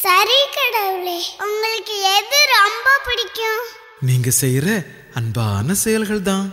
சரி கடவுளே உங்களுக்கு எது ரொம்ப பிடிக்கும் நீங்க செய்யற அன்பான செயல்கள் தான்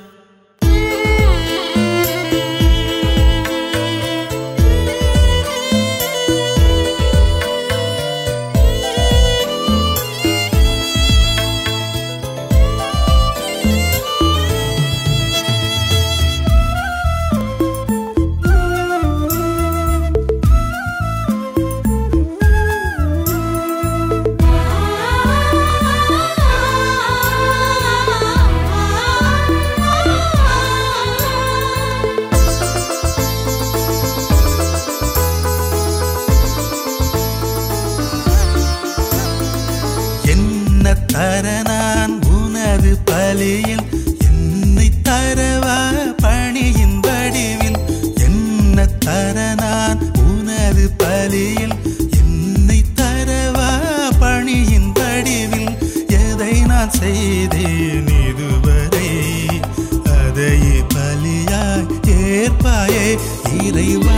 என்ன தர நான் உனது பலியில் என்னை தரவா பணியின் வடிவில் என்ன தர நான் உனது பலியில் என்னை தரவா பணியின் வடிவில் எதை நான் செய்தேன் இதுவரை அதையே பலியாய் ஏற்பாயே இறைவா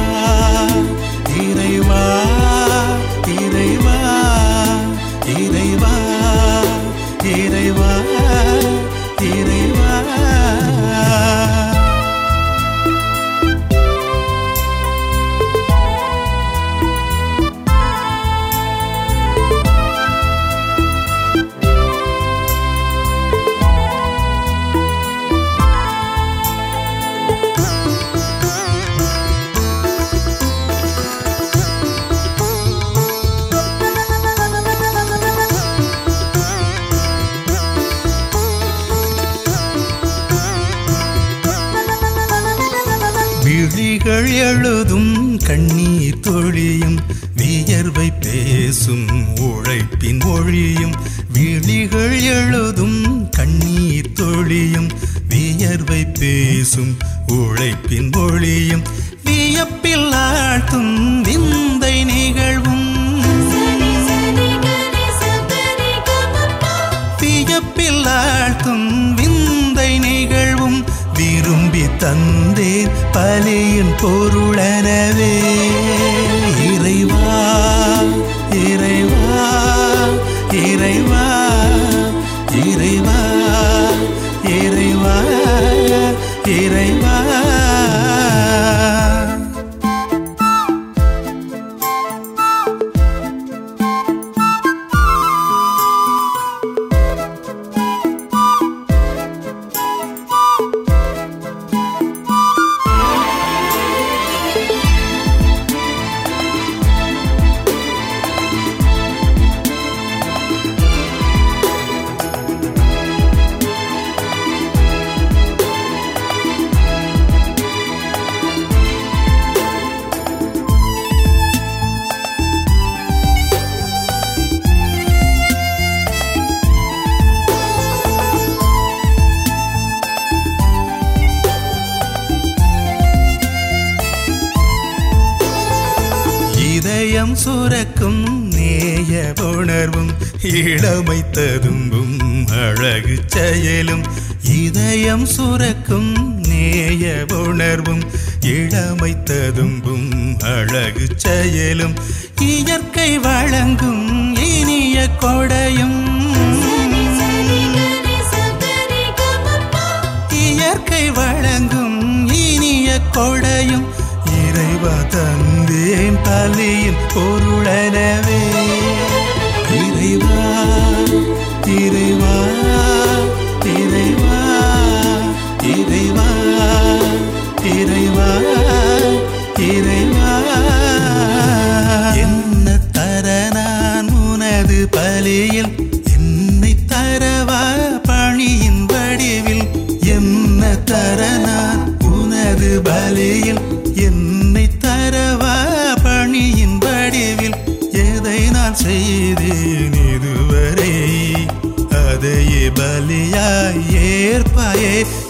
இறைவா இறைவா இறைவா இறைவா இறைவா விழிகள் எழுதும் கண்ணீர் தொழியும் வியர்வை பேசும் உழைப்பின் ஒழியும் விழிகள் எழுதும் கண்ணீர் தொழியும் வியர்வை பேசும் உழைப்பின் ஒழியும் வியப்பில் ஆழ்த்தும் விந்தை நிகழ்வும் வியப்பில் ஆழ்த்தும் விந்தை நிகழ்வும் விரும்பி தந்தேன் பலியின் பொருளனவே இறைவா இறைவா இறைவா இறைவா இறைவா இறைவா இதயம் சுரக்கும் நேய உணர்வும் இளமை ததும்பும் அழகு செயலும் இதயம் சுரக்கும் நேய உணர்வும் இளமை ததும்பும் அழகு செயலும் இயற்கை வழங்கும் இனிய கொடையும் இயற்கை வழங்கும் இனிய கொடையும் இறைவா தந்தேன் பலியின் பொருளனவே இறைவா இறைவா இறைவா இறைவா இறைவா இறைவா என்ன தர நான் உனது பலியில் என்னை தரவா பணியின் வடிவில் என்ன தர நான் உனது பலியில் என்னை தரவா பணியின் வடிவில் எதை நான் செய்தேன் இதுவரை அதையே பலியாய் ஏற்பாயே